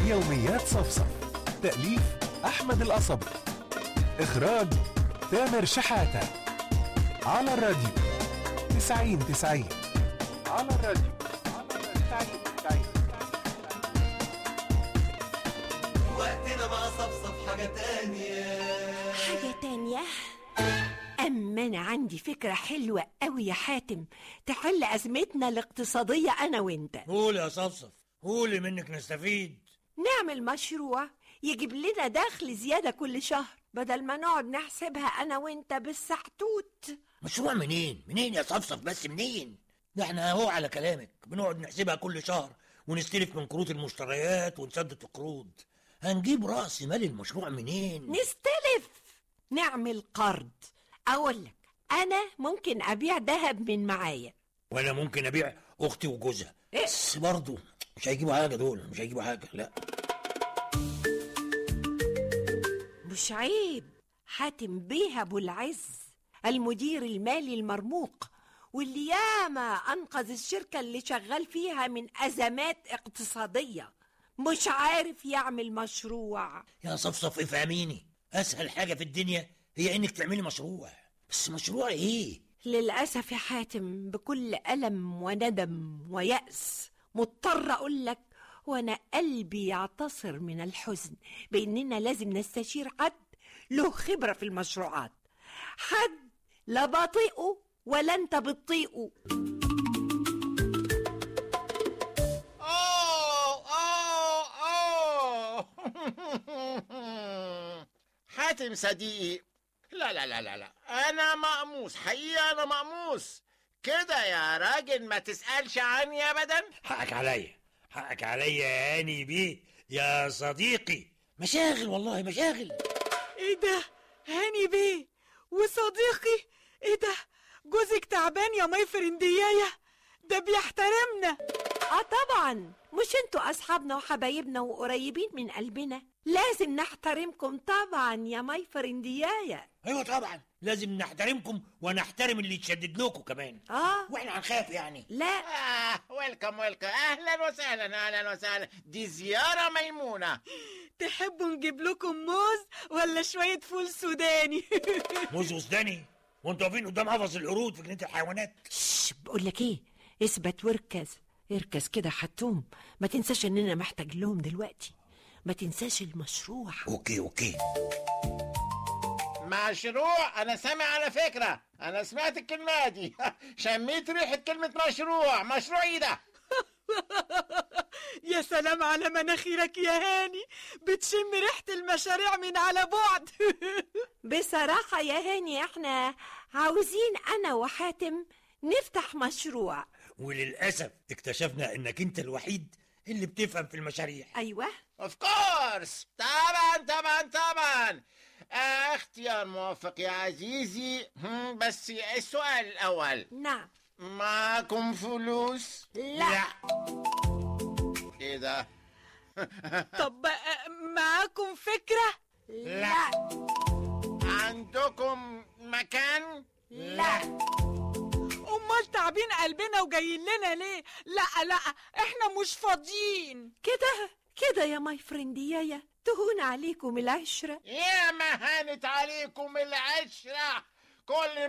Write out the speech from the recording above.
يوميات صفصف تأليف أحمد القصبي إخراج تامر شحاتة على الراديو تسعين تسعين على الراديو تسعين تسعين وقتنا مع صفصف حاجة تانية حاجة تانية أما أنا عندي فكرة حلوة أوي يا حاتم تحل أزمتنا الاقتصادية أنا وأنت قول يا صفصف قولي منك نستفيد نعمل مشروع يجيب لنا دخل زيادة كل شهر بدل ما نقعد نحسبها أنا وأنت بالسحتوت مشروع منين منين يا صفصف بس منين ده احنا اهو على كلامك بنقعد نحسبها كل شهر ونستلف من كروت المشتريات ونسدد القروض هنجيب رأس مال المشروع منين نستلف نعمل قرض أقول لك أنا ممكن أبيع ذهب من معايا وانا ممكن ابيع اختي وجوزها إيه؟ بس برضه مش هيجيبوا حاجه دول مش هيجيبوا حاجه لا مش عيب حاتم بيه أبو العز المدير المالي المرموق واللي ياما أنقذ الشركة اللي شغال فيها من أزمات اقتصادية مش عارف يعمل مشروع يا صفصف افهميني اسهل حاجه في الدنيا هي انك تعملي مشروع بس مشروع ايه للأسف يا حاتم بكل ألم وندم ويأس مضطر أقول لك وأنا قلبي يعتصر من الحزن بإننا لازم نستشير حد له خبرة في المشروعات حد لا بطيئه ولا أنت بتطيقه أوه أوه أوه حاتم صديقي لا لا لا لا لا أنا مقموس حقيقة أنا مقموس كده يا راجل ما تسألش عني أبدا حقك عليا حقك عليا يا هاني بيه يا صديقي مشاغل والله مشاغل ايه ده هاني بيه وصديقي ايه ده جوزك تعبان يا مي فرندياية ده بيحترمنا آه طبعا مش انتوا أصحابنا وحبايبنا وقريبين من قلبنا لازم نحترمكم طبعا يا مي فرندياية ايوه طبعا لازم نحترمكم ونحترم اللي يتشدد لكم كمان آه واحنا هنخاف يعني لا آه ويلكم ويلكم أهلا وسهلا أهلا وسهلا دي زيارة ميمونة تحبوا نجيب لكم موز ولا شوية فول سوداني موز وسداني وانتوا واقفين قدام قفص القرود في جنينه الحيوانات شش بقول لك ايه اثبت واركز اركز كده حتوم ما تنساش اننا محتاج لهم دلوقتي ما تنساش المشروع اوكي اوكي مشروع أنا سامع على فكرة أنا سمعت الكلمة دي شميت ريحة كلمة مشروع مشروع إيه ده يا سلام على مناخيرك يا هاني بتشم ريحة المشاريع من على بعد بصراحة يا هاني احنا عاوزين انا وحاتم نفتح مشروع وللاسف اكتشفنا انك انت الوحيد اللي بتفهم في المشاريع ايوه اوف كورس طبعا طبعا طبعا آه، اختيار موفق يا عزيزي هم، بس السؤال الأول نعم معكم فلوس؟ لا, إيه ده؟ طب آه، معاكم فكرة لا عندكم مكان؟ لا امال تعبين قلبنا وجايين لنا ليه لا لا احنا مش فاضيين كده كده يا ماي فرينديايا تهون عليكم العشرة يا ما هانت عليكم العشرة كل